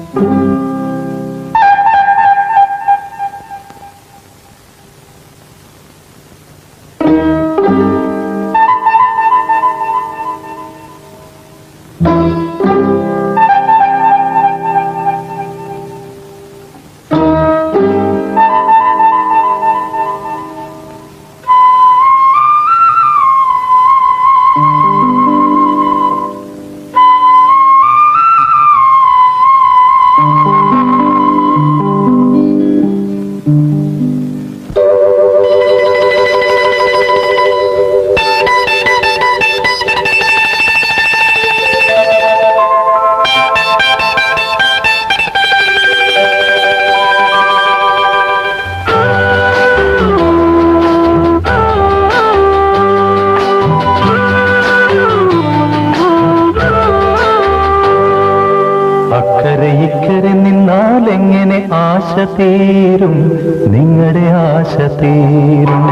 അക്കരെ ഇക്കരെ നിന്നാൽ എങ്ങനെ ആശ തീരും നിങ്ങളുടെ ആശ തീരും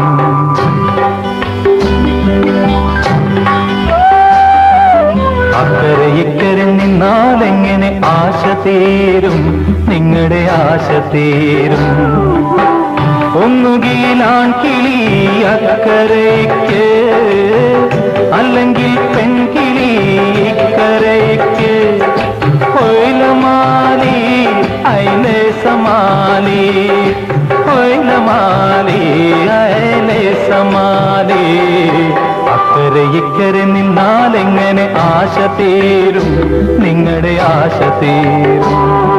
അക്കരെ ഇക്കരെ നിന്നാൽ എങ്ങനെ ആശ തീരും നിങ്ങളുടെ ആശ തീരും ഒന്നുകിലാൺ കിളി അക്കരയ്ക്ക് അല്ലെങ്കിൽ പെൺകിളി ഇക്കരയ്ക്ക് കൊയിലമാലി അയിലെ സമാലി കൊയിലമാലി അയലെ സമാലി അക്കരെ ഇക്കരെ നിന്നാൽ എങ്ങനെ ആശ തീരും നിങ്ങളുടെ ആശ തീരും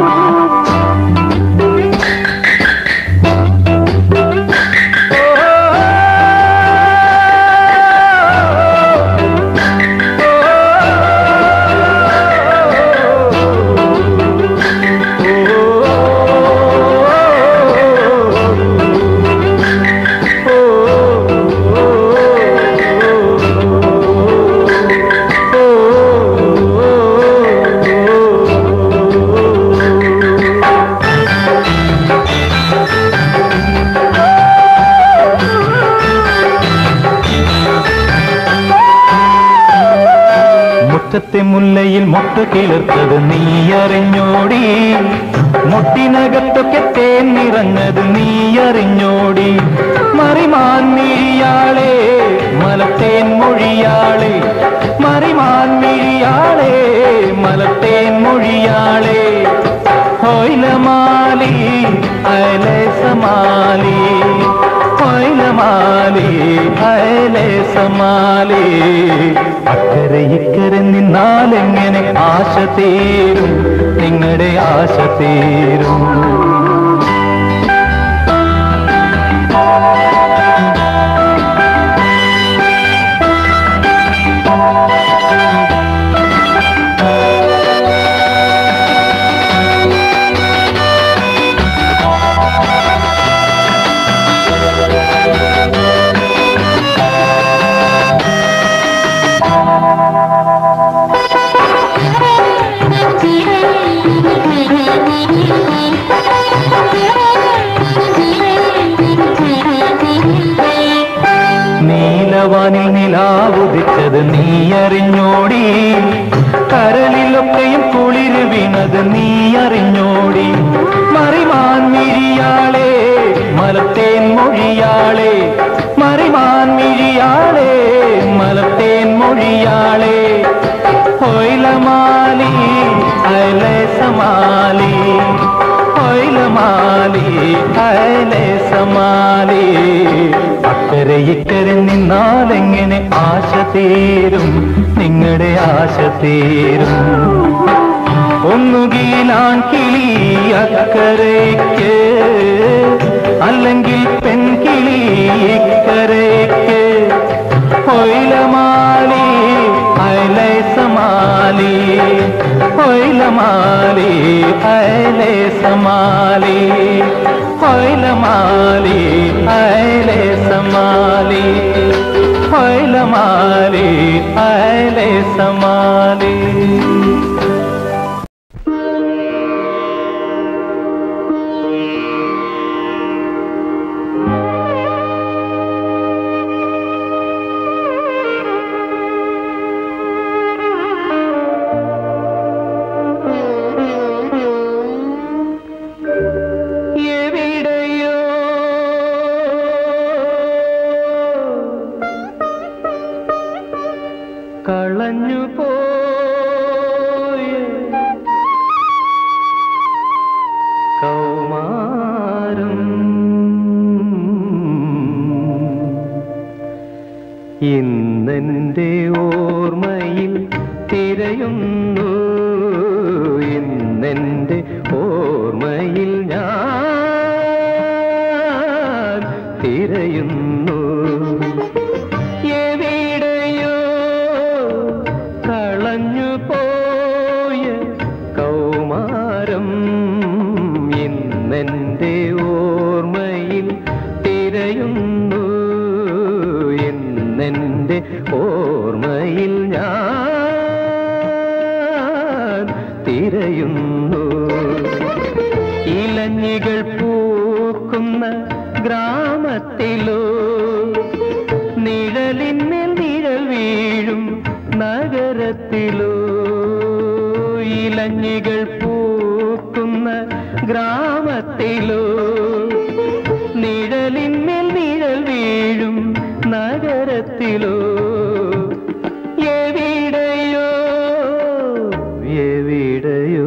മുറ്റത്തെ മുല്ലയിൽ മൊട്ട് കിളിർത്തത് നീ അറിഞ്ഞോടി മുട്ടിനകത്തൊക്കെ തേൻ നിറഞ്ഞത് നീ അറിഞ്ഞോടി മറിമാൻ മിഴിയാളെ മലത്തേൻ മൊഴിയാളെ മറിമാൻ മിഴിയാളെ മലത്തേൻ മൊഴിയാളെ ഹോയിലമാലി അയലെ സമാലി ഹോയിലമാലി അയലെ സമാലി അക്കരെ ഇക്കരെ നിന്നാൽ എങ്ങനെ ആശ തീരും നിങ്ങളുടെ ആശ തീരും നീലവാനിൽ നിലാവുദിച്ചത് നീ അറിഞ്ഞോടി കരളിലൊക്കെയും കുളിര് വീണത് നീ അറിഞ്ഞോടി മറിമാൻ മിഴിയാളെ മലത്തേൻ മൊഴിയാളെ മറിമാൻ മിഴിയാളെ മലത്തേൻ മൊഴിയാളെ ഹൊയിലമാലി അയലെ സമാലി ഹൊയിലമാലി അയലെ സമാലി അക്കരെ ഇക്കരെ നിന്നാൽ എങ്ങനെ ആശ തീരും നിങ്ങളുടെ ആശ തീരും ഒന്നുകിലാൺ കിളി അക്കരയ്ക്ക് അല്ലെങ്കിൽ പെൺകിളി ഇക്കരയ്ക്ക് കൊയിലമാലി അയലെ സമാലി കൊയിലമാലി അയലെ സമാലി കൊയിലമാലി അയലെ സമാലി കൊയിലമാലി അയലെ സമാലി Thank you. തിരയുന്നു ഇലഞ്ഞികൾ പൂക്കുന്ന ഗ്രാമത്തിലോ നിഴലിന്മേൽ നിഴൽ വീഴും നഗരത്തിലോ ഇലഞ്ഞികൾ പൂക്കുന്ന ഗ്രാമത്തിലോ നിഴലിന്മേൽ നിഴൽ വീഴും നഗരത്തിലോ എവിടെയോ എവിടെയോ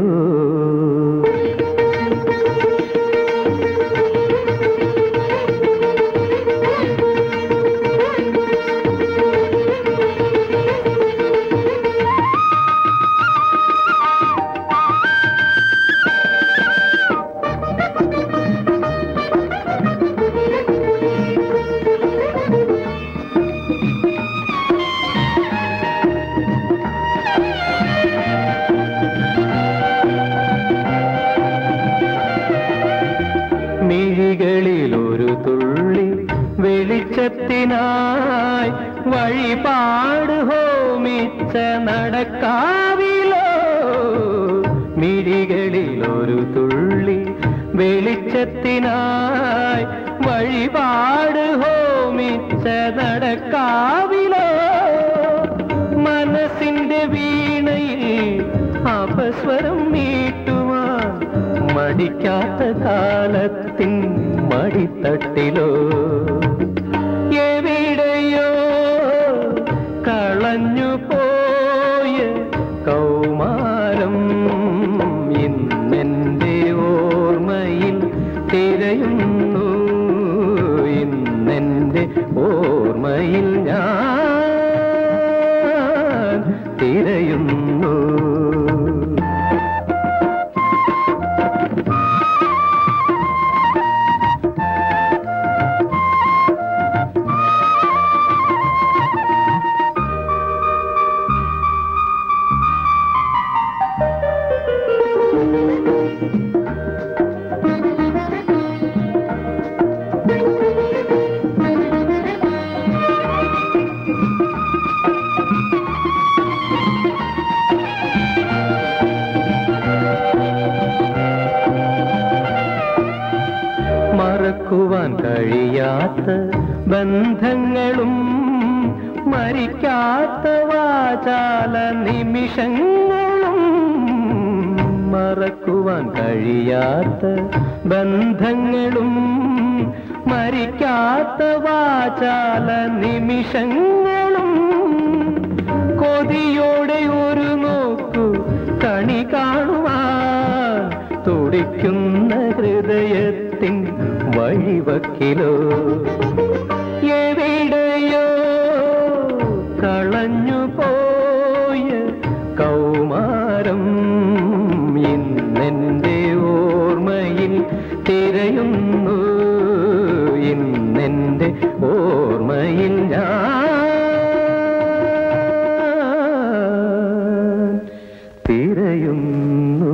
മിഴികളിൽ ഒരു തുള്ളി വെളിച്ചത്തിനായി വഴിപാട് ഹോമിച്ച നടക്കാവിലോ മിഴികളിൽ ഒരു തുള്ളി വെളിച്ചത്തിനായി വഴിപാട് ഹോമിച്ച നടക്കാവിലോ മനസ്സിന്റെ വീണയിൽ അപസ്വരം മീട്ടുവാൻ മടിക്കാത്ത കാലത്തിൻ മടിത്തട്ടിലോ എവിടെയോ കളഞ്ഞു പോയ കൗമാരം ഇന്നെന്റെ ഓർമ്മയിൽ തിരയുന്നു ഇന്നെന്റെ ഓർമ്മയിൽ ഞാൻ തിരയുന്നു മറക്കുവാൻ കഴിയാത്ത ബന്ധങ്ങളും മരിക്കാത്ത വാചാല നിമിഷങ്ങളും മറക്കുവാൻ കഴിയാത്ത ബന്ധങ്ങളും മരിക്കാത്ത വാചാല നിമിഷങ്ങളും കൊതിയോടെ ഒരു നോക്കു കണി കാണുവാൻ തുടിക്കുന്ന ഹൃദയത്തിൻ വഴിവക്കിലോ എവിടെയോ കളഞ്ഞു പോയ കൗമാരം ഇന്നെന്റെ ഓർമ്മയിൽ തിരയുന്നു ഇന്നെന്റെ ഓർമ്മയിൽ ഞാൻ തിരയുന്നു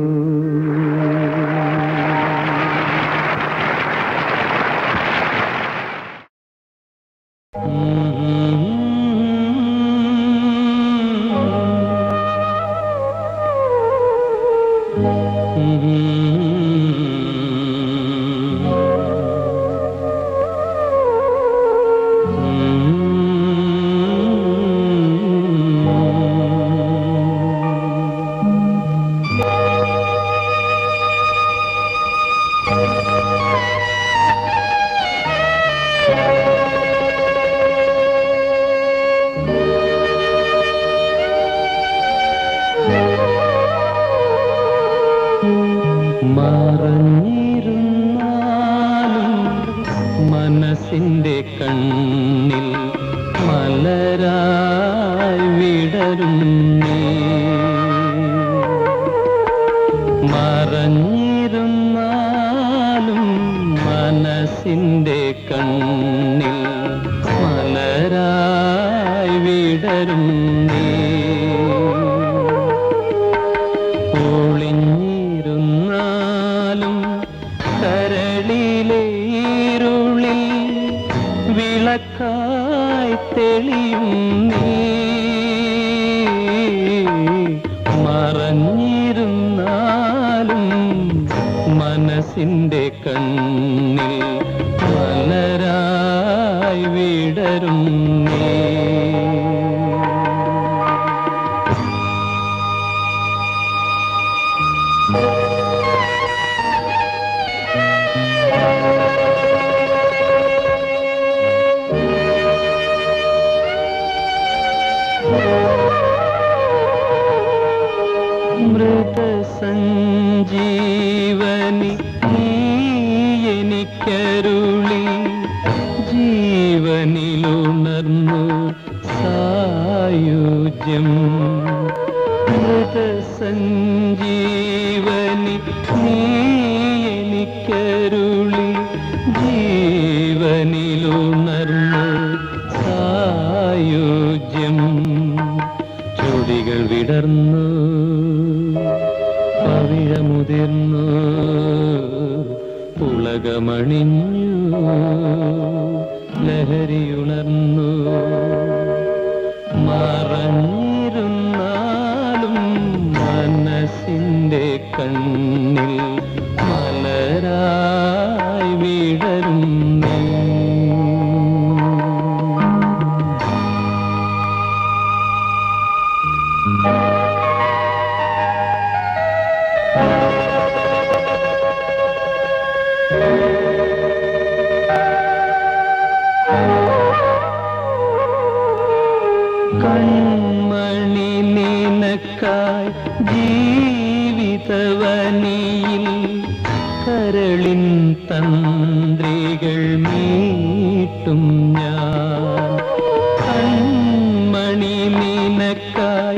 മറഞ്ഞിരുന്നാലും മനസ്സിന്റെ കണ്ണിൽ മലരായി വിടരും നീ മറഞ്ഞിരുന്നാലും മനസ്സിന്റെ കണ്ണിൽ മലരായി വിടരും നീ ഒളിഞ്ഞിരുന്നാലും കരളിലെ ഇരുളിൽ വിളക്കായി തെളിയും നീ മനസ്സിന്റെ കണ്ണിൽ മലരായി വിടരും നീ മൃതസഞ്ജീവനി നീ എനിക്കരുളി ജീവനിലുണർന്നു സായുജ്യം മൃതസഞ്ജീവനി നീ എനിക്കരുളി ജീവനിലുണർന്നു സായുജ്യം ചുടികൾ വിടർന്നു പവിഴമുതിർന്നു പുളകമണിഞ്ഞു ലഹരിയുണർന്നു മറഞ്ഞിരുന്നാലും മനസ്സിന്റെ കണ്ണിൽ മലരായി വിടരും നീ കൺമണി നിനക്കായി ജീവിതവനിയിൽ കരളിൻ തന്ത്രികൾ മീട്ടും ഞാൻ കൺമണി നിനക്കായി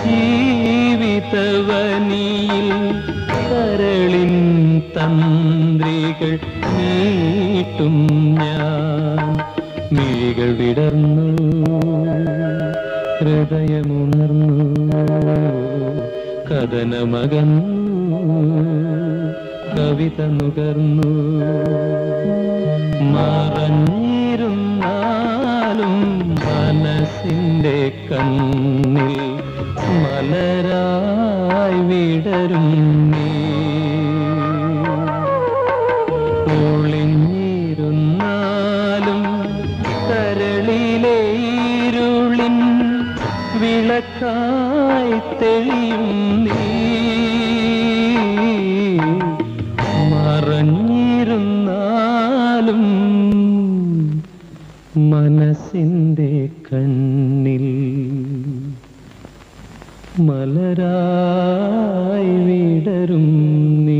ജീവിതവനിയിൽ കരളിൻ തന്ത്രികൾ മീട്ടും ഞാൻ മിഴികൾ വിടർന്നു ഹൃദയമുണർന്നു കഥനമകന്നു കവിത നുകർന്നു മറഞ്ഞിരുന്നാലും മനസ്സിന്റെ കണ്ണിൽ മലരായി വിടരും നീ ഒളിഞ്ഞിരുന്നാലും കരളിലെ ഇരുളിൻ വിളക്കായി തെളിയും നീ മറഞ്ഞിരുന്നാലും മനസ്സിന്റെ കണ്ണിൽ മലരായി വിടരും നീ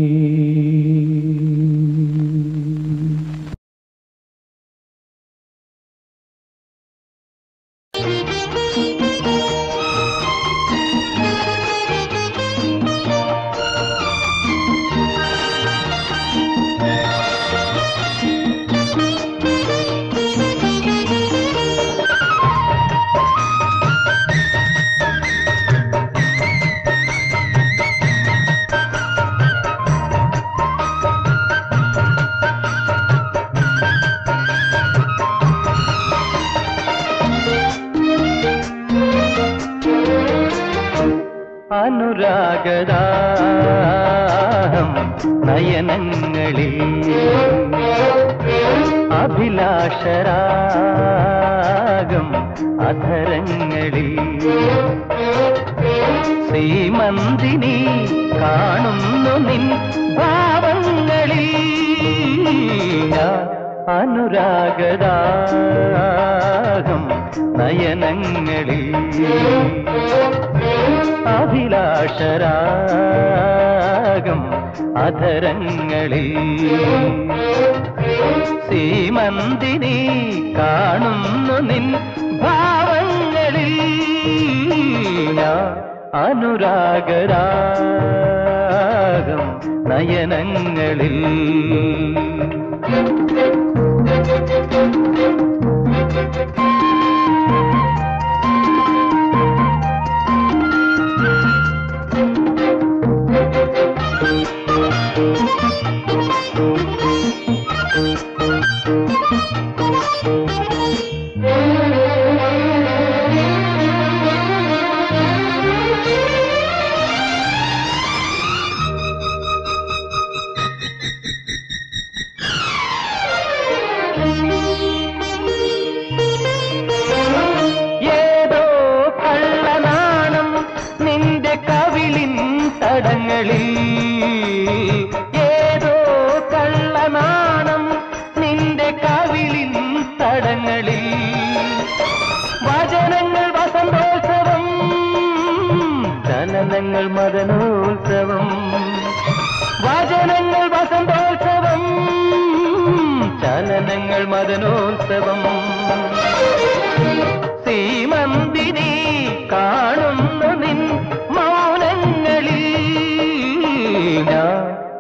അനുരാഗദാഹം നയനങ്ങളിൽ അഭിലാഷരാഗം അധരങ്ങളിൽ ശ്രീമന്തിനി കാണുന്നു നിൻ ഭാവങ്ങളിൽ അനുരാഗദാഹം നയനങ്ങളിൽ അഭിലാഷരാഗം അധരങ്ങളിൽ സീമന്തിനി കാണുന്നു നിൻ ഭാവങ്ങളിൽ ഞാൻ അനുരാഗരാഗം നയനങ്ങളിൽ ഭാവങ്ങളിൽ ഏതോ കള്ളനാണം നിന്റെ കവിളിൻ തടങ്ങളിൽ വചനങ്ങൾ വസന്തോത്സവം ചലനങ്ങൾ മദനോത്സവം വചനങ്ങൾ വസന്തോത്സവം ചലനങ്ങൾ മദനോത്സവം സീമന്തിനി കാണുന്നു നിൻ മൗനങ്ങളിൽ ഞാൻ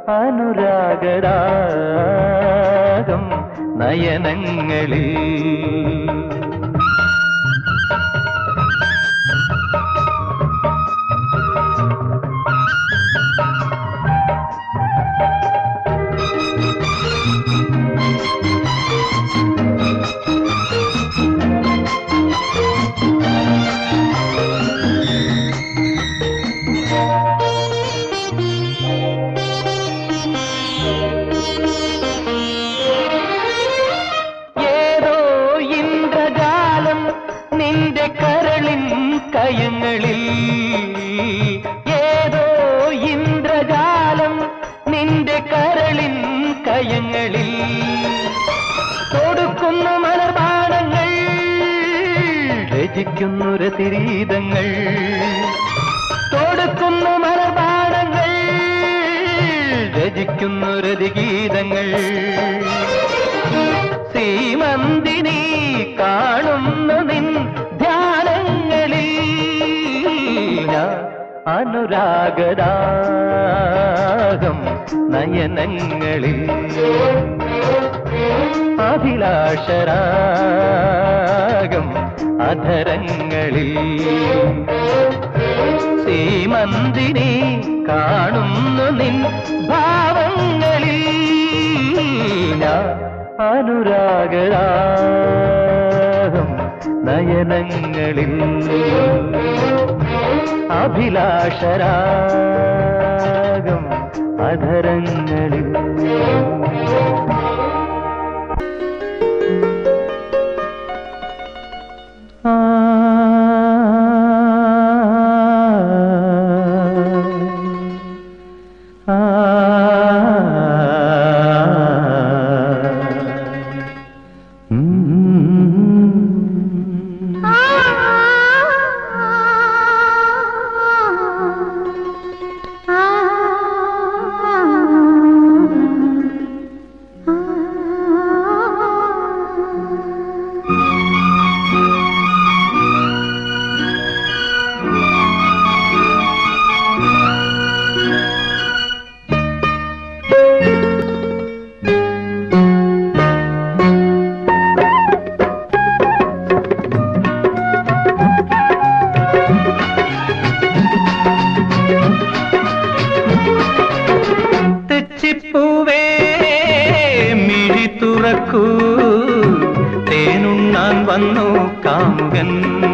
അനുരാഗരാഗം നയനങ്ങളിൽ ഏതോ ഇന്ദ്രജാലം നിന്റെ കരളിൻ കയങ്ങളിൽ ഏതോ ഇന്ദ്രജാലം നിന്റെ കരളിൻ കയങ്ങളിൽ കൊടുക്കുന്നു മലർബാണങ്ങൾ രചിക്കുന്നു രതിരീതങ്ങൾ കൊടുക്കുന്നു മലർബാണങ്ങൾ രചിക്കുന്നു രതിഗീതങ്ങൾ സീമന്തിനി കാണുന്നു നിൻ ധ്യാനങ്ങളിൽ ഞാൻ അനുരാഗരാഗം നയനങ്ങളിൽ അഭിലാഷരാഗം അധരങ്ങളിൽ സീമന്തിനി കാണുന്നു നിൻ ഭാവങ്ങളിൽ ഞാൻ അനുരാഗരാഗം നയനങ്ങളിൽ അഭിലാഷരാഗം അധരങ്ങളിൽ ആ ആ തെച്ചിപ്പൂവേ മിഴി തുറക്കൂ തേനുണ്ണാൻ വന്നു കാമുകൻ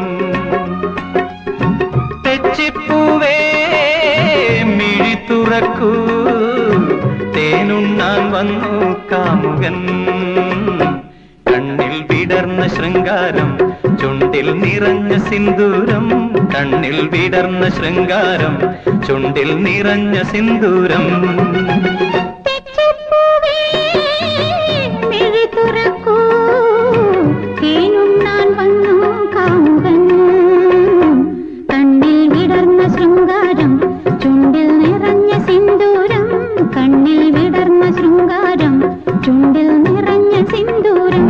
തെച്ചിപ്പൂവേ മിഴി തുറക്കൂ തേനുണ്ണാൻ വന്നു കാമുകൻ കണ്ണിൽ വിടർന്ന ശൃംഗാരം ചുണ്ടിൽ നിറഞ്ഞ സിന്ദൂരം കണ്ണിൽ വിടർന്ന ശൃംഗാരം ചുണ്ടിൽ നിറഞ്ഞ സിന്ദൂരം തെച്ചിപ്പൂവേ, മിഴി തുറക്കൂ, തേനുണ്ണാൻ വന്നു കാമുകൻ. കണ്ണിൽ വിടർന്ന ശൃംഗാരം ചുണ്ടിൽ നിറഞ്ഞ സിന്ദൂരം കണ്ണിൽ വിടർന്ന ശൃംഗാരം ചുണ്ടിൽ നിറഞ്ഞ സിന്ദൂരം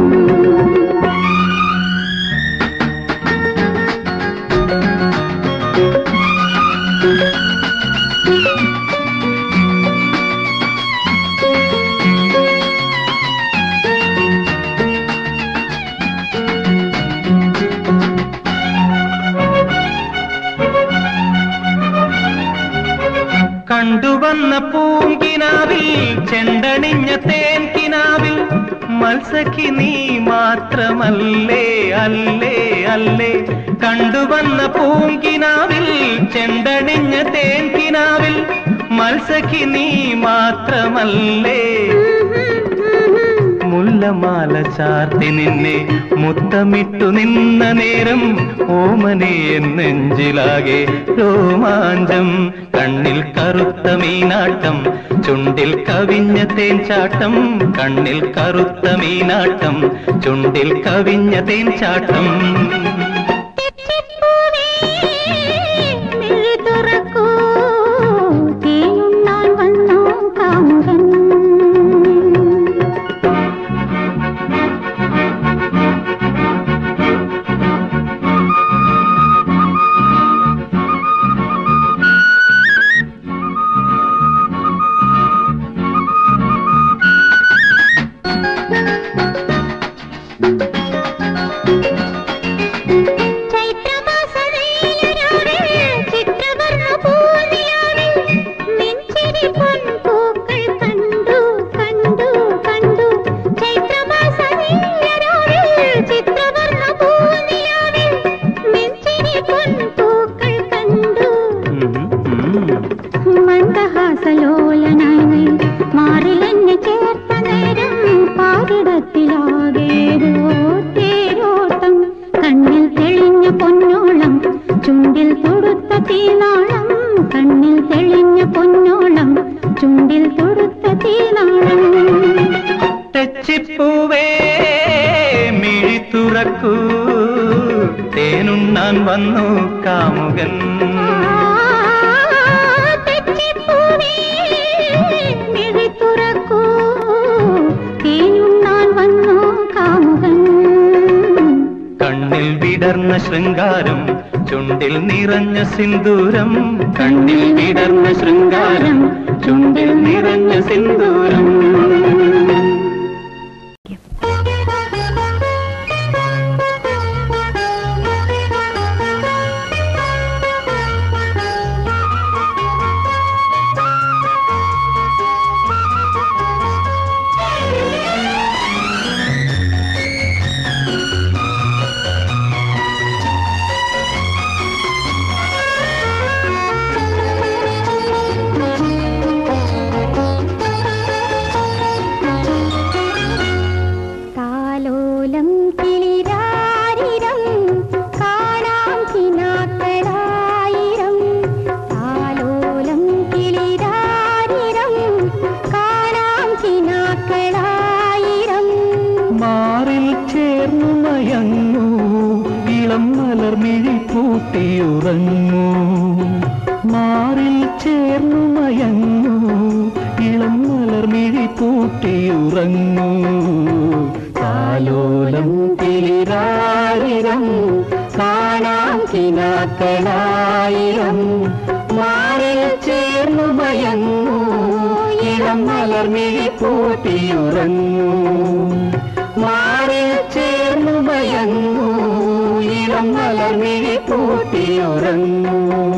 കണ്ടുവന്ന പൂങ്കിനാവിൽ ചെണ്ടണിഞ്ഞ തേൻകിനാവിൽ മത്സഖി നീ മാത്രമല്ലേ അല്ലേ അല്ലേ കണ്ടുവന്ന പൂങ്കിനാവിൽ ചെണ്ടണിഞ്ഞ തേൻകിനാവിൽ മത്സഖി നീ മാത്രമല്ലേ മുല്ല മുല്ലമാല ചാർത്തി നിന്നെ മുത്തമിട്ടു നിന്ന നേരം ഓമനെ നെഞ്ചിലാകെ രോമാഞ്ചം കണ്ണിൽ കറുത്ത മീനാട്ടം ചുണ്ടിൽ കവിഞ്ഞ തേൻചാട്ടം കണ്ണിൽ കറുത്ത മീനാട്ടം ചുണ്ടിൽ കവിഞ്ഞ തേൻചാട്ടം തെച്ചിപ്പൂവേ, മിഴി തുറക്കൂ, തേനുണ്ണാൻ വന്നോ കാമുകൻ ചൈത്രമാസവേലരാവിൽ ചിത്രവർണ്ണ പൂനിലാവിൽ നെഞ്ചിരി പൊൻപൂക്കൾ കണ്ടു കണ്ടു കണ്ടു ചൈത്രമാസവേലരാവിൽ ചിത്രവർണ്ണ പൂനിലാവിൽ നെഞ്ചിരി പൊൻപൂക്കൾ കണ്ടു ഉം, ഉം. മന്ദഹാസലോലനായി നീ മാറിലെന്നെ ചേർത്ത നേരം പാരിടത്തിലാകേതോ തേരോട്ടം കണ്ണിൽ തെളിഞ്ഞ പൊന്നോളം ചുണ്ടിൽ തൊടുത്ത തീനാളം കണ്ണിൽ തെളിഞ്ഞ പൊന്നോളം ചുണ്ടിൽ തൊടുത്ത തീനാളം തെച്ചിപ്പൂവേ മിഴി തുറക്കൂ തേനുണ്ണാൻ വന്നു കാമുകൻ തെച്ചിപ്പൂവേ, മിഴി തുറക്കൂ, തേനുണ്ണാൻ വന്നോ കാമുകൻ കണ്ണിൽ വിടർന്ന ശൃംഗാരം ചുണ്ടിൽ നിറഞ്ഞ സിന്ദൂരം കണ്ണിൽ വിടർന്ന ശൃംഗാരം ചുണ്ടിൽ നിറഞ്ഞ സിന്ദൂരം താലോലം കിളിരാരിരം കാണാം കിനാക്കളായിരം താലോലം കിളിരാരിരം കാണാം കിനാക്കളായിരം മാറിൽ ചേർന്നു മയങ്ങൂ ഇളം മലർമിഴി പൂട്ടിയുറങ്ങൂ മാറിൽ ചേർന്നു മയങ്ങൂ ഇളം മലർമിഴി പൂട്ടിയുറങ്ങൂ താലോലം തിരിരാരിരം കാണാം കിനാക്കളായിരം മാറിൽ ചേർന്നു മയങ്ങൂ ഇളം മലർമിഴി പൂട്ടിയുറങ്ങൂ മാറിൽ ചേർന്നു മയങ്ങൂ ഇളം മലർമിഴി പൂട്ടിയുറങ്ങൂ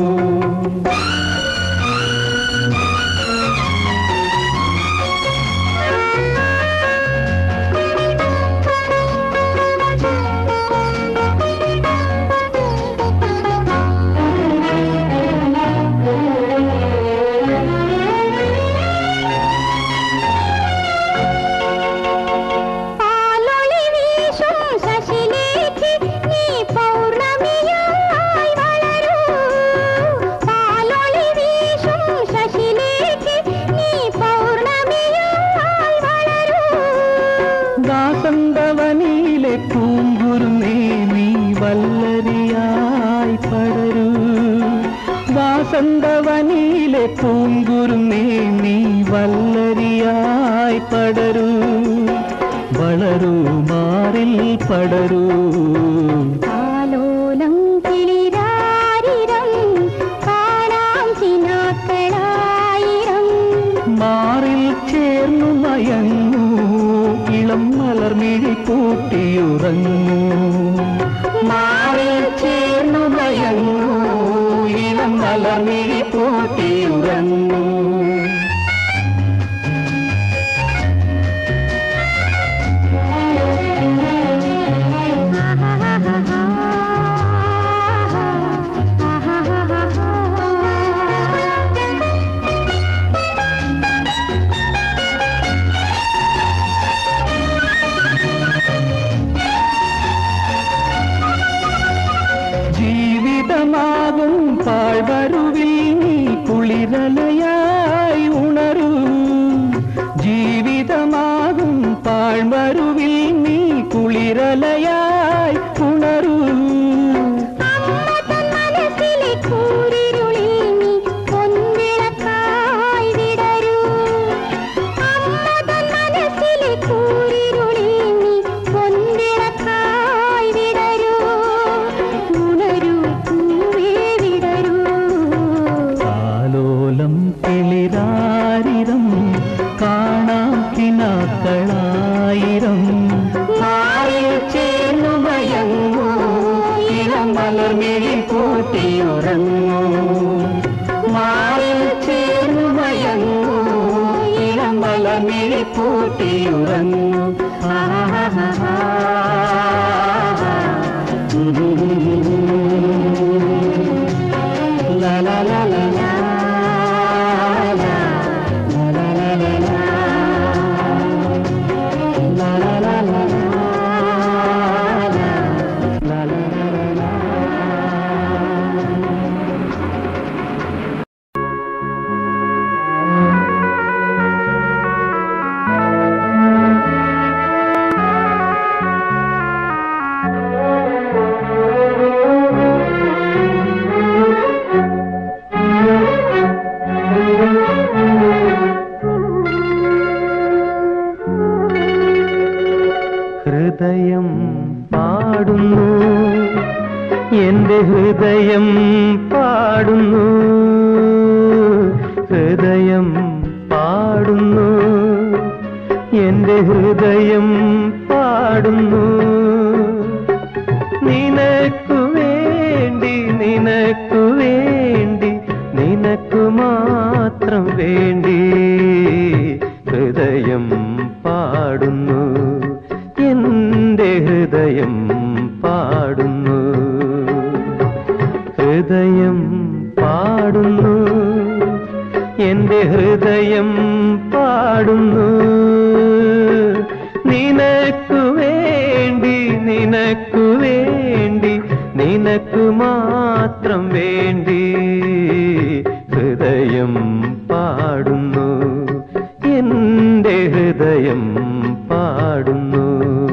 പാലൊളി വീശും ശശിലേഖി നീ പൗർണമിയായി വളരൂ പാലൊളി വീശും ശശിലേഖി നീ പൗർണമിയായി വളരൂ ദാസന്തവനിയിലെ പൂങ്കുരുന്നേ നീ വല്ലരിയായി പടരൂ വാസന്തവനിയിലെ പൂങ്കുരുന്നേ നീ വല്ലരിയായി പടരൂ വളരൂ മാറിൽ പടരൂ താലോലം കിളിരാരിരം കാണാം കിനാക്കളായിരം മാറിൽ ചേർന്നു മയങ്ങൂ ഇളം മലർമിഴി പൂട്ടിയുറങ്ങൂ മാറിൽ ചേർന്നു മയങ്ങൂ ഇളം മലർമിഴി പൂട്ടിയുറങ്ങൂ ആഹാ ചാരിതം കാണാം കിനാക്കളായിരം മാറിൽ ചേർന്നു മയങ്ങൂ ഇളം മലർമിഴി കൂട്ടിയുറങ്ങൂ മാറിൽ ചേർന്നു മയങ്ങൂ ഇളം മലർമിഴി കൂട്ടിയുറങ്ങൂ La la la la la la la la la la la la la la la la la la la ഹൃദയം പാടുന്നു എന്റെ ഹൃദയം പാടുന്നു ഹൃദയം പാടുന്നു എന്റെ ഹൃദയം പാടുന്നു നിനക്കു വേണ്ടി നിനക്കു വേണ്ടി നിനക്കു മാത്രം വേണ്ടി ഹൃദയം പാടുന്നു എന്റെ ഹൃദയം പാടുന്നു ഹൃദയം പാടുന്നു എന്റെ ഹൃദയം പാടുന്നു നിനക്കു വേണ്ടി നിനക്കു വേണ്ടി നിനക്കു മാത്രം വേണ്ടി ഹൃദയം പാടുന്നു എന്റെ ഹൃദയം പാടുന്നു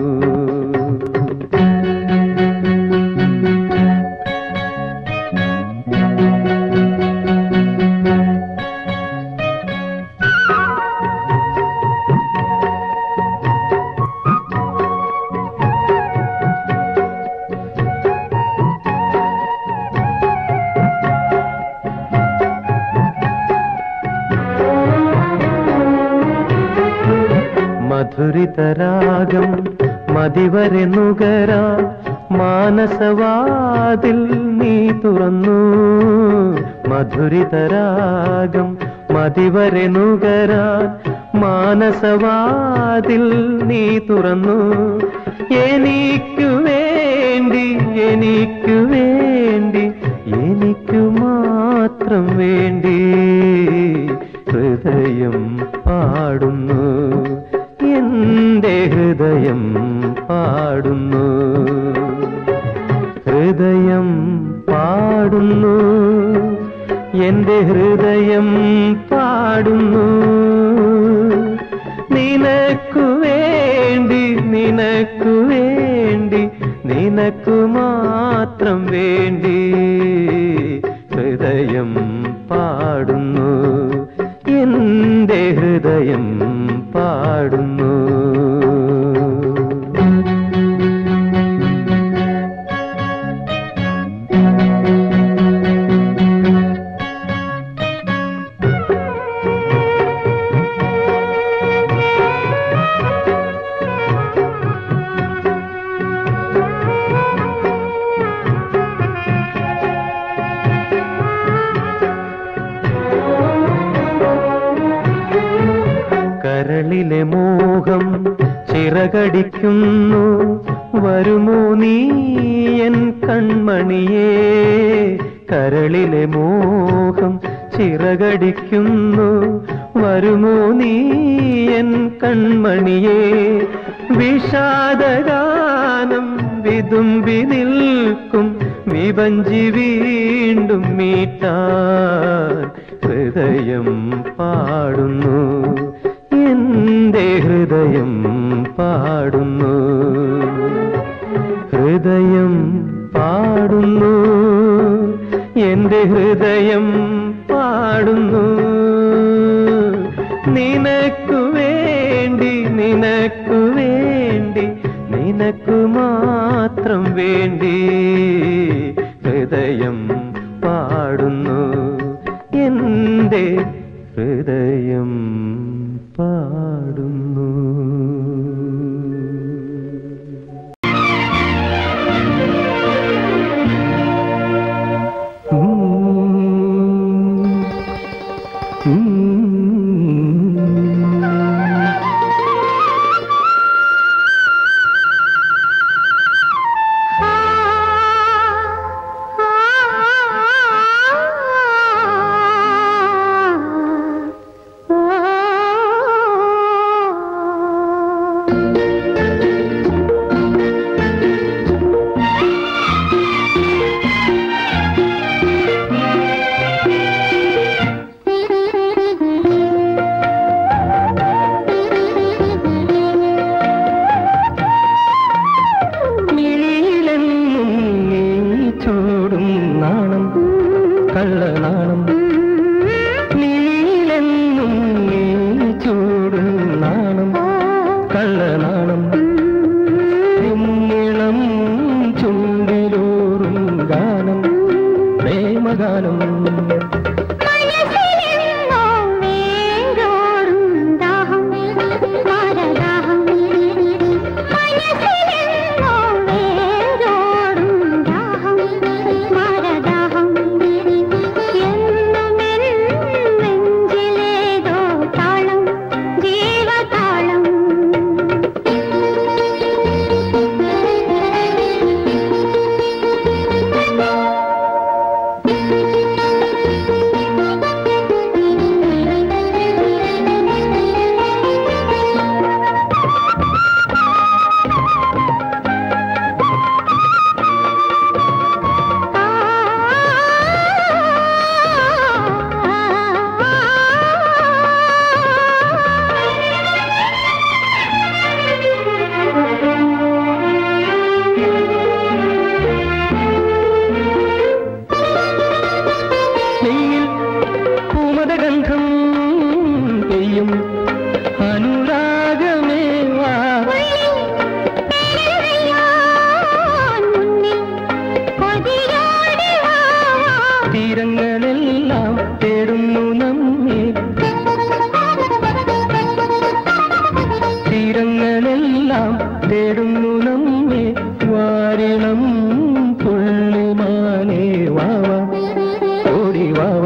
മധുരിതരാഗം മതിവരെ നുകരാ മാനസവാതിൽ നീ തുറന്നു മധുരിതരാഗം മതിവരെ നുകരാ മാനസവാതിൽ നീ തുറന്നു എനിക്കു വേണ്ടി എനിക്കു വേണ്ടി എനിക്കു മാത്രം വേണ്ടി ഹൃദയം പാടുന്നു എന്റെ ഹൃദയം പാടുന്നു ഹൃദയം പാടുന്നു എന്റെ ഹൃദയം പാടുന്നു നിനക്കു വേണ്ടി നിനക്കു വേണ്ടി നിനക്കു മാത്രം വേണ്ടി ഹൃദയം പാടുന്നു എന്റെ ഹൃദയം പാടുന്നു കരളിലെ മോഹം ചിറകടിക്കുന്നു വരുമോ നീ എൻ കൺമണിയേ കരളിലെ മോഹം ചിറകടിക്കുന്നു വരുമോ നീ എൻ കൺമണിയേ വിഷാദഗാനം വിതുമ്പി നിൽക്കും വിവഞ്ചി വീണ്ടും മീട്ടാൻ ഹൃദയം പാടുന്നു എന്റെ ഹൃദയം പാടുന്നു ഹൃദയം പാടുന്നു എന്റെ ഹൃദയം പാടുന്നു നിനക്കു വേണ്ടി നിനക്കു വേണ്ടി നിനക്കു മാത്രം വേണ്ടി ഹൃദയം പാടുന്നു എന്റെ ഹൃദയം പാടുന്നു മിഴിയിലെന്നും നീ ചൂടും നാണം കള്ളനാണം മിഴിയിലെന്നും നീ ചൂടും നാണം കള്ളനാണം പിന്നിളം ചുണ്ടിലൂറും ഗാനം പ്രേമഗാനം മനസ്സിലെങ്ങോ വേരോടും ദാഹം മരദാഹം മനസ്സിലെങ്ങോ വേരോടും ദാഹം മരദാഹം എന്നുമെൻ നെഞ്ചിലേതോ താളം ജീവതാളം നെയ്യിൽ പൂമതഗന്ധം പെയ്യും അനുരാഗമേ വാ തീരങ്ങളെല്ലാം തേടുന്നു നമ്മെ തീരങ്ങളെല്ലാം തേടുന്നു നമ്മെ വാരിണം പുള്ളിമാനേ വാവ ഓടി വാവ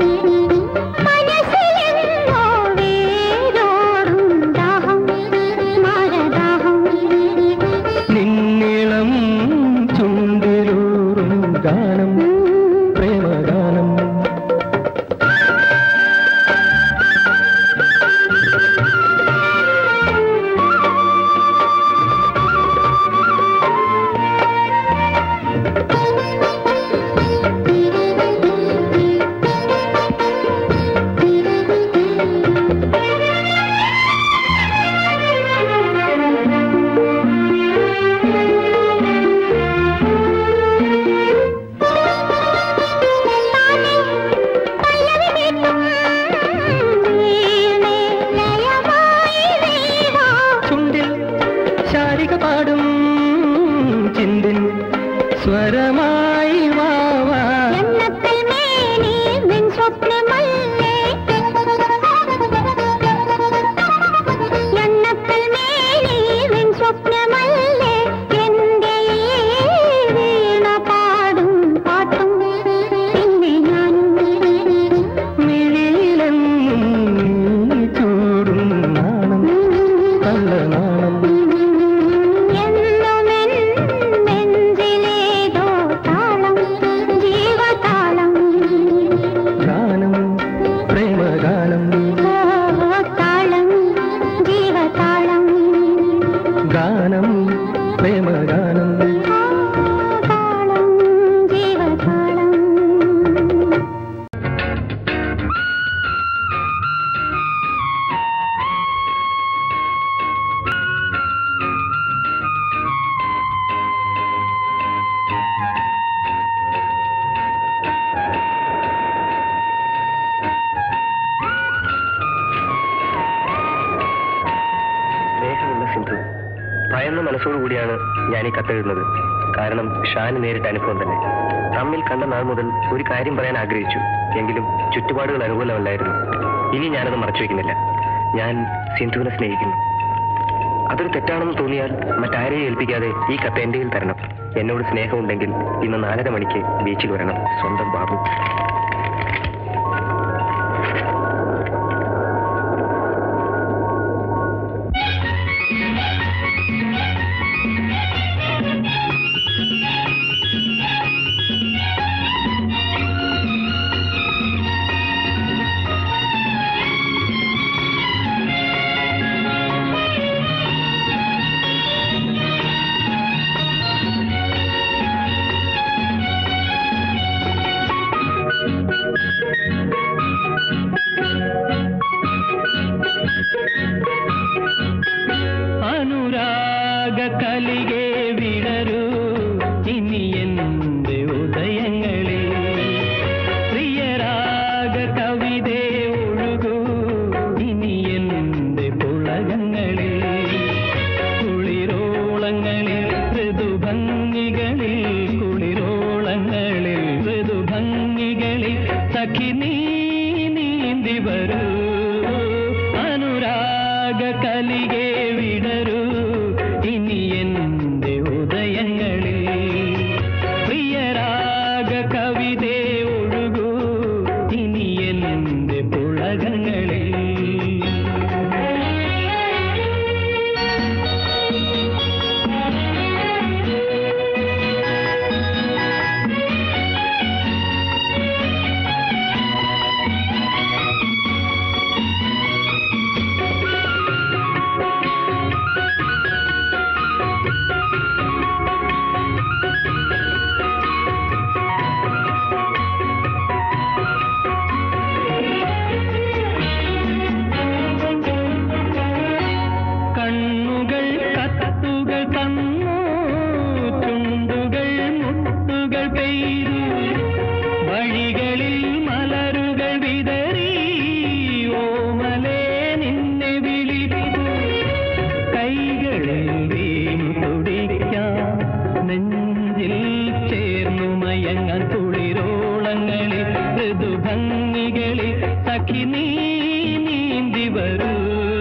നിന്നിളം ചുണ്ടിലൂറും ഗാനം പ്രേമഗാനം ചുണ്ടിൽ ശാരിക പാടും ചിന്തിൽ സ്വരമായി വാവ സ്വപ്നമല്ലേ എന്റെ ഈ വീണ പാടും പാട്ടും പിന്നെ ഞാനും മിഴിയിലെന്നും നീ ചൂടും നാണം കള്ളനാണം എന്നുമെൻ നെഞ്ചിലേതോ താളം ജീവതാളം ഗാനം പ്രേമഗാനം ഓ താളം ജീവതാളം ഗാനം പ്രേമഗാനം ആ താളം ജീവതാളം സ്നേഹമുള്ള സിന്ധു ഭയന്ന മനസ്സോടുകൂടിയാണ് ഞാൻ ഈ കത്തെഴുതുന്നത് കാരണം ഷാന് നേരിട്ട അനുഭവം തന്നെ തമ്മിൽ കണ്ട നാൾ മുതൽ ഒരു കാര്യം പറയാൻ ആഗ്രഹിച്ചു എങ്കിലും ചുറ്റുപാടുകൾ അനുകൂലമല്ലായിരുന്നു ഇനി ഞാനത് മറച്ചു വെക്കുന്നില്ല ഞാൻ സിന്ധുവിനെ സ്നേഹിക്കുന്നു അതൊരു തെറ്റാണെന്ന് തോന്നിയാൽ മറ്റാരെയും ഏൽപ്പിക്കാതെ ഈ കത്ത് എൻ്റെ കയ്യിൽ തരണം എന്നോട് സ്നേഹമുണ്ടെങ്കിൽ ഇന്ന് നാലര മണിക്ക് ബീച്ചിൽ വരണം സ്വന്തം ബാബു അനുരാഗ കലികെ വിടരൂ ഇനി എന്റെ ഉദയങ്ങളിൽ പ്രിയരാഗ കവിതേ ഒഴുകൂ ഇനി എന്റെ പുളകങ്ങളിൽ കുളിരോളങ്ങളിൽ ഋതുഭംഗികളിൽ കുളിരോളങ്ങളിൽ ഋതുഭംഗികളിൽ സഖി നീ നീന്തി വരൂ അനുരാഗ കലികെ വിടരൂ ഇനി എന്റെ ഉദയങ്ങളിൽ പ്രിയരാഗ കവിതേ ഒഴുകൂ ഇനി എന്റെ പുളകങ്ങളിൽ കണ്ണുകൾ കത്തുകൾ തന്നു ചുണ്ടുകൾ മുട്ടുകൾ പെയ്തു വഴികളിൽ മലരുകൾ വിതറി ഓമലേ നിന്നെ വിളിച്ചു കൈകളിൽ വീണു തുടിക്കാം നെഞ്ചിൽ ചേർന്നു മയങ്ങാൻ കുളിരോളങ്ങളിൽ ഋതുഭംഗികളിൽ സഖി നീ നീന്തി വരൂ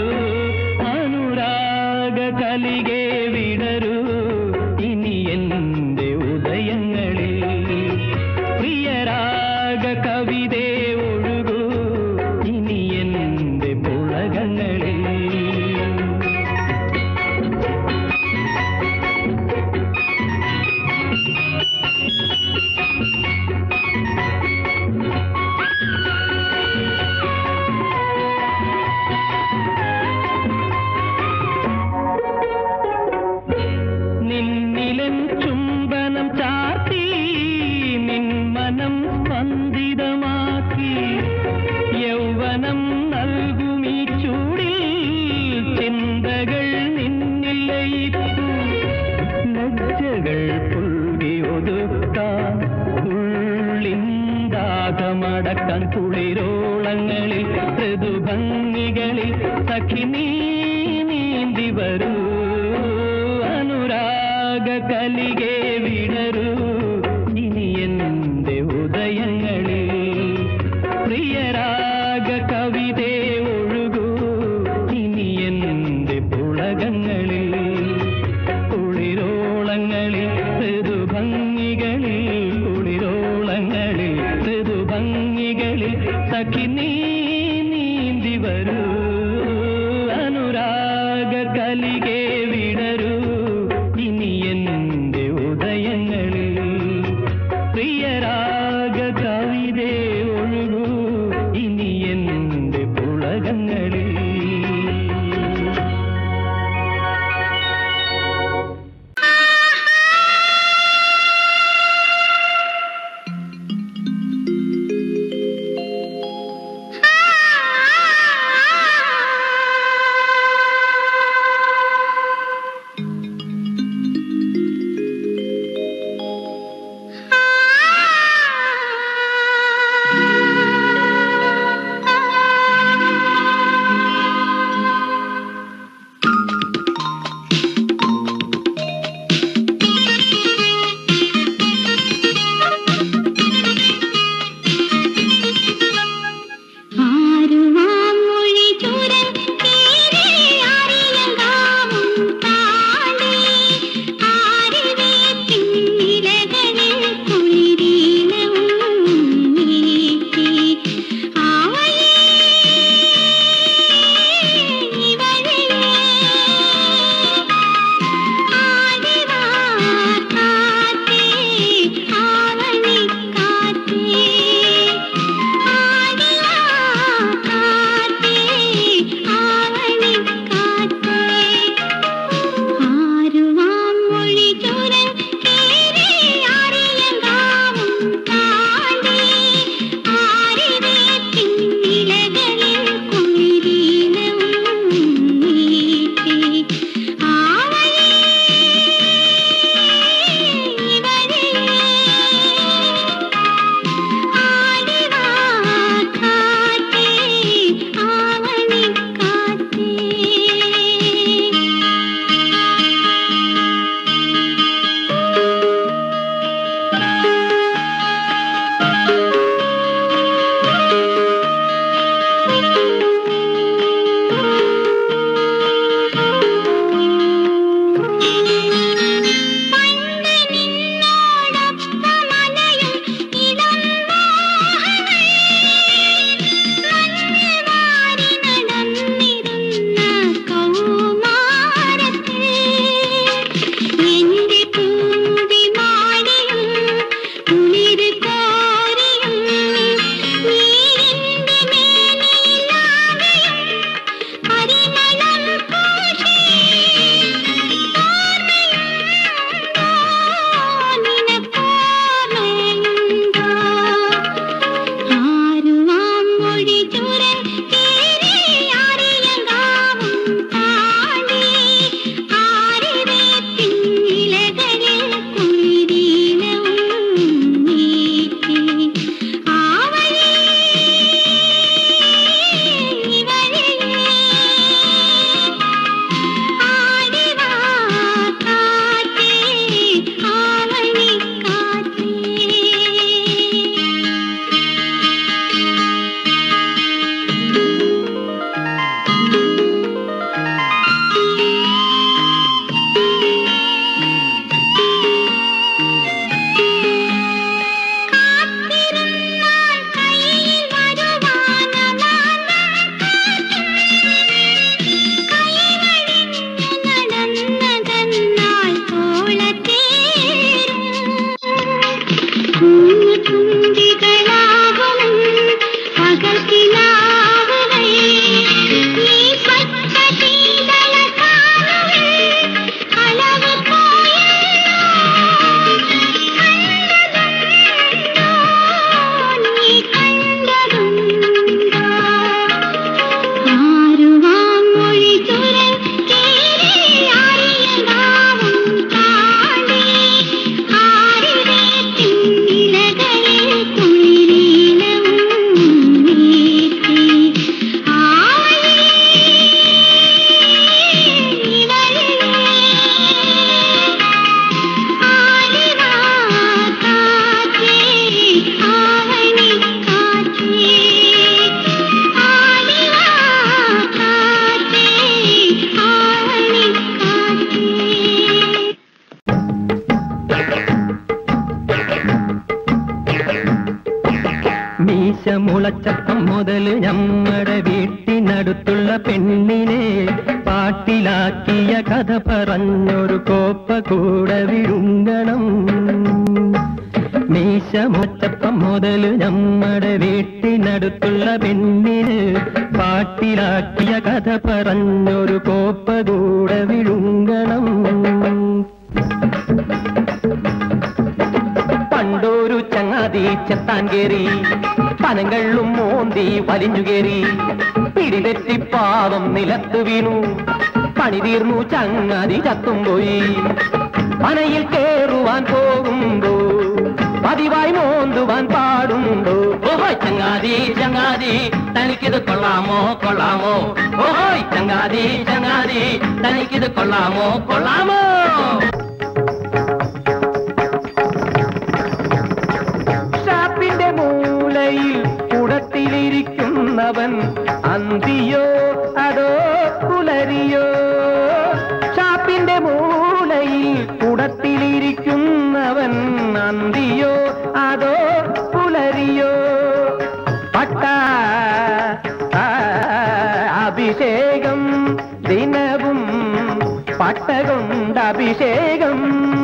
അനുരാഗ കലികെ വിടരൂ ഇനി എന്റെ ഉദയങ്ങളിൽ പ്രിയരാഗ കവിതേ ഒഴുകൂ ഇനി എന്റെ പുളകങ്ങളിൽ നിന്നിലൻ ചുംബനം ചാർത്തി നിൻ മനം സ്പന്ദിതമാക്കി യൗവനം നൽകുമീ ചൂടിൽ ചിന്തകൾ നിന്നിൽ ലയിച്ചു ലജ്ജകൾ പുൽകി ഒതുക്കാൻ ഉള്ളിന്താകമടക്കാൻ കുളിരോളങ്ങളിൽ ഋതുഭംഗികളിൽ സഖി നീ നീന്തി വരൂ അനുരാഗ കലികെ വിടരൂ ഇനി എന്റെ ഉദയങ്ങളിൽ പ്രിയരാഗ കവിതേ ഒഴുകൂ ഇനി എന്റെ പുളകങ്ങളിൽ കുളിരോളങ്ങളിൽ ഋതുഭംഗികളിൽ കുളിരോളങ്ങളിൽ ഋതുഭംഗികളിൽ സഖി നീ നീന്തി വരൂ അനുരാഗ കലികെ വിടരൂ ഇനി എന്റെ ഉദയങ്ങളിൽ പ്രിയരാഗ കവിതേ ഒഴുകൂ ഇനി എന്റെ പുളകങ്ങളിൽ ആ മുളച്ചപ്പം മുതൽ ഞമ്മടെ വീട്ടിനടുത്തുള്ള പെണ്ണിനെ പാട്ടിലാക്കിയ കഥ പറഞ്ഞൊരു കോപ്പ കൂടെ വിഴുങ്ങണം മീശ മുളച്ചപ്പം മുതൽ ഞമ്മടെ വീട്ടിനടുത്തുള്ള പെണ്ണിന് പാട്ടിലാക്കിയ കഥ പറഞ്ഞൊരു കോപ്പ കൂടെ വിഴുങ്ങണം പണ്ടൊരു ചങ്ങാതി ചെത്താൻ കേറി പനങ്ങളും മോന്തി വലിഞ്ഞു കേറി പിടിതെറ്റി പാവം നിലത്ത് വീണു പണി തീർന്നു ചങ്ങാതി ചത്തും പോയി പനയിൽ കേറുവാൻ പോകുമ്പോ പതിവായി മോന്തുവാൻ പാടുണ്ടോ ഓഹോ ചങ്ങാതി ചങ്ങാതി തനിക്കിത് കൊള്ളാമോ കൊള്ളാമോ ഓഹോ ചങ്ങാതി ചങ്ങാതി തനിക്കിത് കൊള്ളാമോ കൊള്ളാമോ ഷാപ്പിന്റെ മൂലയിൽ കുടത്തിലിരിക്കുന്നവൻ അന്തിയോ അതോ പുലരിയോ ഷാപ്പിന്റെ മൂലയിൽ കുടത്തിലിരിക്കുന്നവൻ അന്തിയോ അതോ പുലരിയോ പട്ട ആ, അഭിഷേകം ദിനവും പട്ട കൊണ്ട് അഭിഷേകം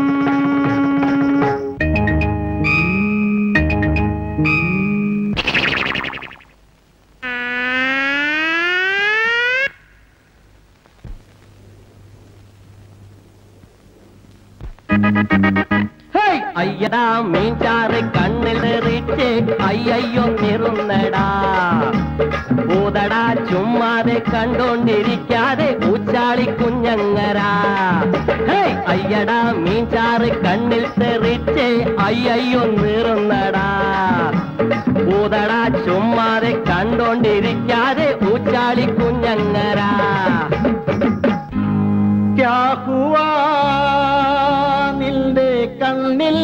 ഹേയ്! അയ്യടാ മീൻചാറ് കണ്ണിൽ തെറിച്ച് അയ്യയ്യോ നിറുന്നടാ ഊതടാ ചുമ്മാതെ കണ്ടോണ്ടിരിക്കാതെ ഊച്ചാളി കുഞ്ഞങ്ങരാ ഹേയ്! അയ്യടാ മീൻചാറ് കണ്ണിൽ തെറിച്ച് അയ്യയ്യോ നിറുന്നടാ ഊതടാ ചുമ്മാതെ കണ്ടോണ്ടിരിക്കാതെ ഊച്ചാളി കുഞ്ഞങ്ങരാ ക്യാ ഹുവാ നിന്റെ കണ്ണിൽ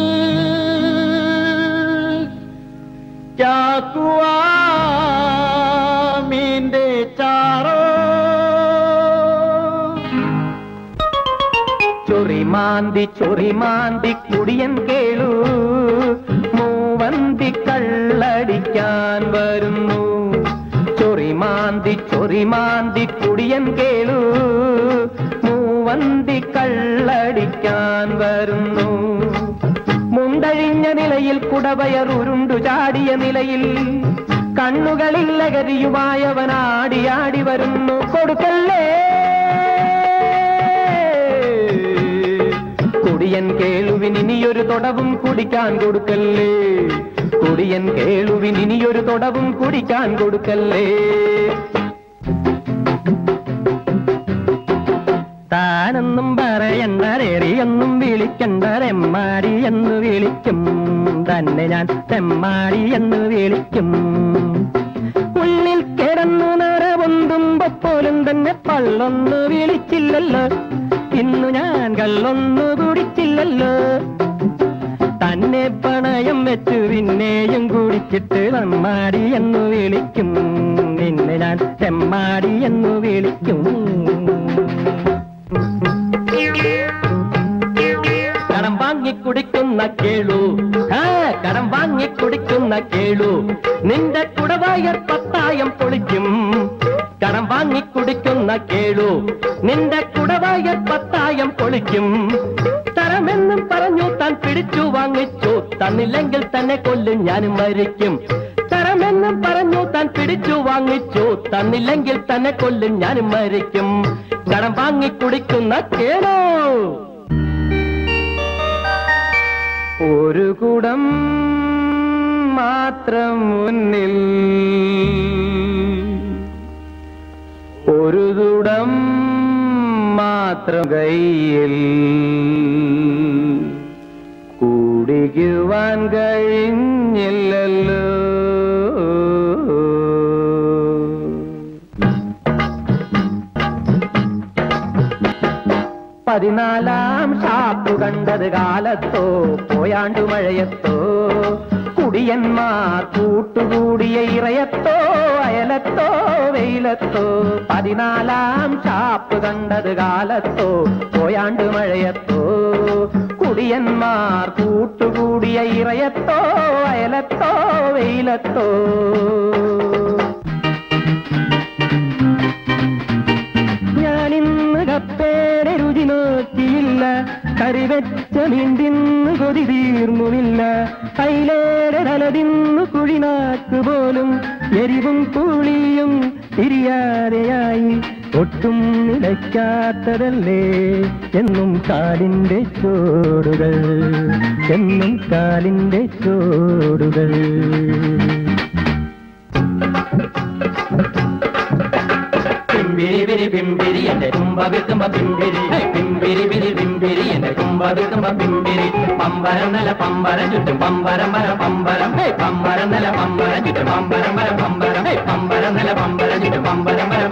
ക്യാ ഹുവാ മീന്റെ ചാറോ ചൊറിമാന്തി ചൊറിമാന്തി കുടിയൻ കേളു മൂവന്തി കള്ളടിക്കാൻ വരുന്നു ചൊറിമാന്തി ചൊറിമാന്തി കുടിയൻ കേളു മൂവന്തി കള്ളടിക്കാൻ വരുന്നു മുണ്ടഴിഞ്ഞ നിലയിൽ കുടവയർ ഉരുണ്ടു ചാടിയ നിലയിൽ കണ്ണുകളിൽ ലഹരിയുമായവൻ ആടി ആടി വരുന്നു കൊടുക്കല്ലേ കുടിയൻ കേളുവിൻ ഇനിയൊരു തൊടവും കുടിക്കാൻ കൊടുക്കല്ലേ കുടിയൻ കേളുവിൻ ഇനിയൊരു തൊടവും കുടിക്കാൻ കൊടുക്കല്ലേ താനെന്നും പറയണ്ട രേറിയൊന്നും വിളിക്കണ്ട രമ്മാടി എന്ന് വിളിക്കും തന്നെ ഞാൻ തെമ്മാടി എന്ന് വിളിക്കും ഉള്ളിൽ കിടന്നു നരപൊന്തുമ്പോ പോലും തന്നെ പള്ളൊന്നു വിളിച്ചില്ലല്ലോ ഇന്നു ഞാൻ കള്ളൊന്നു കുടിച്ചില്ലല്ലോ തന്നെ പണയം വെച്ചു പിന്നെയും കുടിച്ചിട്ട് നമ്മാടി എന്ന് വിളിക്കും നിന്നെ ഞാൻ തെമ്മാടി എന്ന് വിളിക്കും കടം വാങ്ങി കുടിക്കുന്ന കേളു ആ കടം വാങ്ങി കുടിക്കുന്ന കേളു നിന്റെ കുടവായർ പത്തായം പൊളിക്കും കടം വാങ്ങി കുടിക്കുന്ന കേളു നിന്റെ കുടവായർ പത്തായം പൊളിക്കും തരമെന്നും പറഞ്ഞു താൻ പിടിച്ചു വാങ്ങിച്ചു തന്നില്ലെങ്കിൽ തന്നെ കൊല്ലും ഞാനും മരിക്കും തരമെന്നും പറഞ്ഞു താൻ പിടിച്ചു വാങ്ങിച്ചു തന്നില്ലെങ്കിൽ തന്നെ കൊല്ലും ഞാനും മരിക്കും കടം വാങ്ങി കുടിക്കുന്ന കേളു ഒരു കുടം മാത്രം മുന്നിൽ ഒരു തുടം മാത്രം കയ്യിൽ കുടിക്കുവാൻ കഴിഞ്ഞില്ലല്ലോ പതിനാലാം ഷാപ്പ് കണ്ടത് കാലത്തോ പോയാണ്ടു മഴയത്തോ കുടിയന്മാർ കൂട്ടുകൂടിയ ഇറയത്തോ അയലത്തോ വെയിലത്തോ പതിനാലാം ഷാപ്പ് കണ്ടത് കാലത്തോ പോയാണ്ടു മഴയത്തോ മുടിയന്മാർ കൂട്ടുകൂടിയ ഇറയത്തോ അയലത്തോ വെയിലത്തോ ഞാനിന്ന് കപ്പേടെ രുചി നോക്കിയില്ല കറിവെച്ച മീണ്ടിന്ന് കൊതി തീർന്നുമില്ല അയിലേടെ തലതിന്നു കുഴിനാക്ക് പോലും എരിവും പുളിയും തിരിയാതെയായി ഒട്ടും നിലയ്ക്കാത്തതല്ലേ എന്നും കാലിന്റെ ചോടുകൾ എന്നും കാലിന്റെ ചോടുകൾ പിമ്പിരി പിരി പിമ്പിരി എന്റെ കുമ്പ വിത്തുമ്പ പിമ്പിരി ഹേ, പിമ്പിരി പിരി പിമ്പിരി എന്റെ കുമ്പ വിത്തുമ്പ പിമ്പിരി പമ്പരം നില പമ്പരം ചുറ്റും പമ്പരം വര പമ്പരം ഹേ, പമ്പരം നില പമ്പരം ചുറ്റും പമ്പരം വര പമ്പരം ഹേ, പമ്പരം നില പമ്പരം ചുറ്റും പമ്പരം വര